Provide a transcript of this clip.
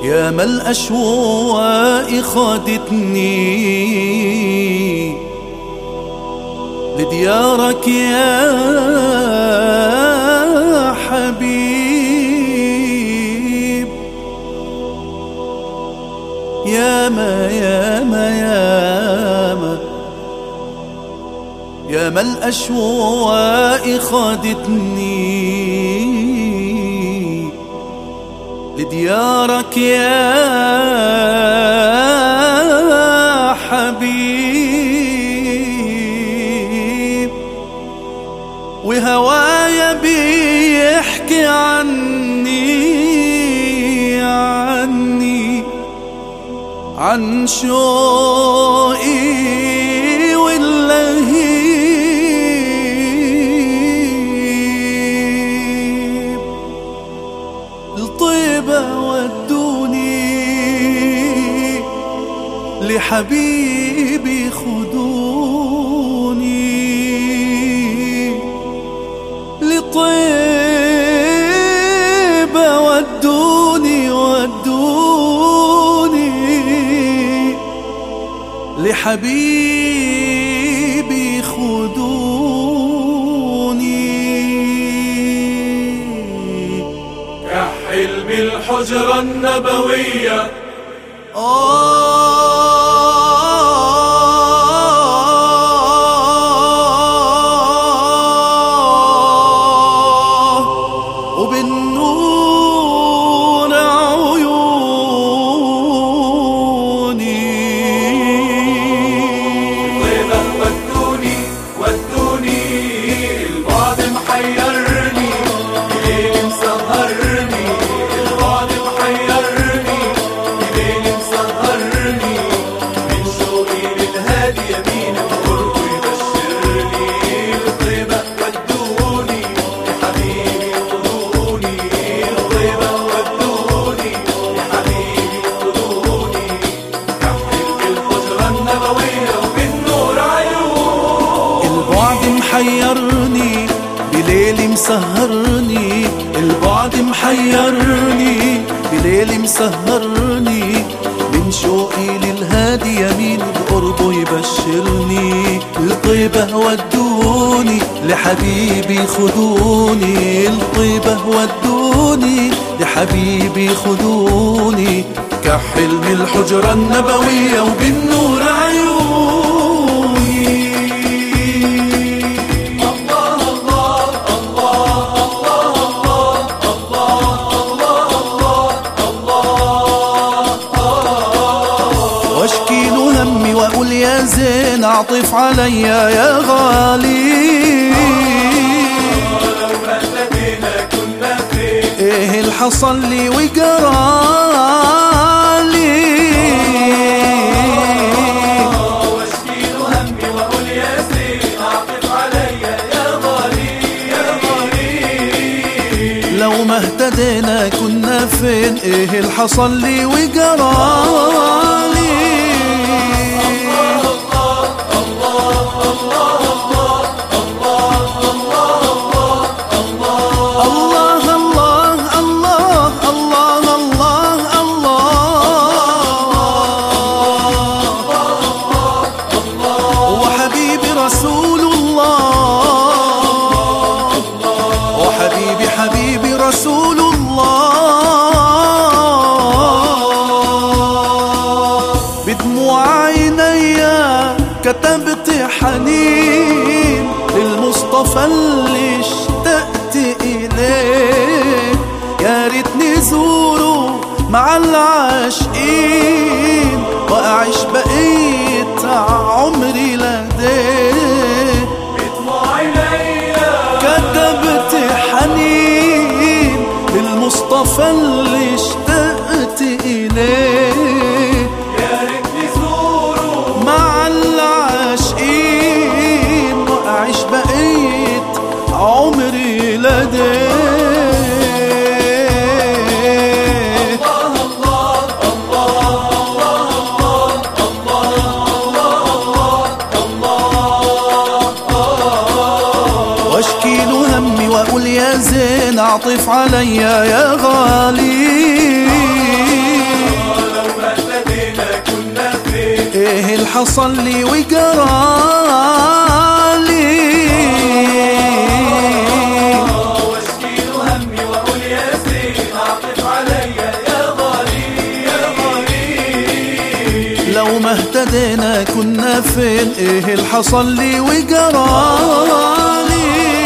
يا ما الأشواق خادتني لديارك يا حبيب يا ما يا ما يا ما يا ما الأشواق خادتني لديارك يا حبيب وهوايا بيحكي عني عني عن شوقي واللهيب الطيبة ودوني لحبيبي خدوني لطيبة ودوني ودوني لحبيبي خدوني كحلم الحجرة النبوية آه وبالنور عيوني طيبة ودوني ودوني البعد محيرني الليل مسهرني البعد محيرني الليل مسهرني من شوقي للهادي يمينك قربه يبشرني الطيبة ودوني لحبيبي خذوني الطيبة ودوني لحبيبي خذوني كحل بالحجرة النبوية وبالنور عيون البعد محيرني بليلي مسهرني البعد محيرني بليلي مسهرني من شوقي للهادي يمين بقربه يبشرني الطيبة ودوني لحبيبي خدوني الطيبة ودوني لحبيبي خدوني كحلم الحجرة النبوية وبالنور عيوني واشكي له همي واقول يا زين اعطف عليا يا غالي لو هلبينا كنا فين ايه اللي حصل لي وجرالي واشكي له همي واقول يا زين اعطف عليا يا غالي يا غالي لو ما اهتدينا كنا فين ايه اللي حصل لي وجرالي الله الله الله الله الله الله وحبيبي رسول الله وحبيبي حبيبي رسول الله بدموع عينيا كتبت حنين للمصطفى اللي اشتقت إليه يا ريتني زوره مع العاشقين وأعيش بقيت عمري لديه بدموع عينيا كتبت حنين للمصطفى اللي اشتقت إليه يا ريتني زوره مع العاشقين وأعيش بقيت عمري لديه واشكي له همي واقول يا زين اعطف عليا يا غالي اهتدينا كنا فين ايه اللي حصل لي وجرالي واشكي له همي واقول يا زين اعطف عليا يا غالي يا غالي لو ما اهتدينا كنا فين ايه اللي حصل لي وجرالي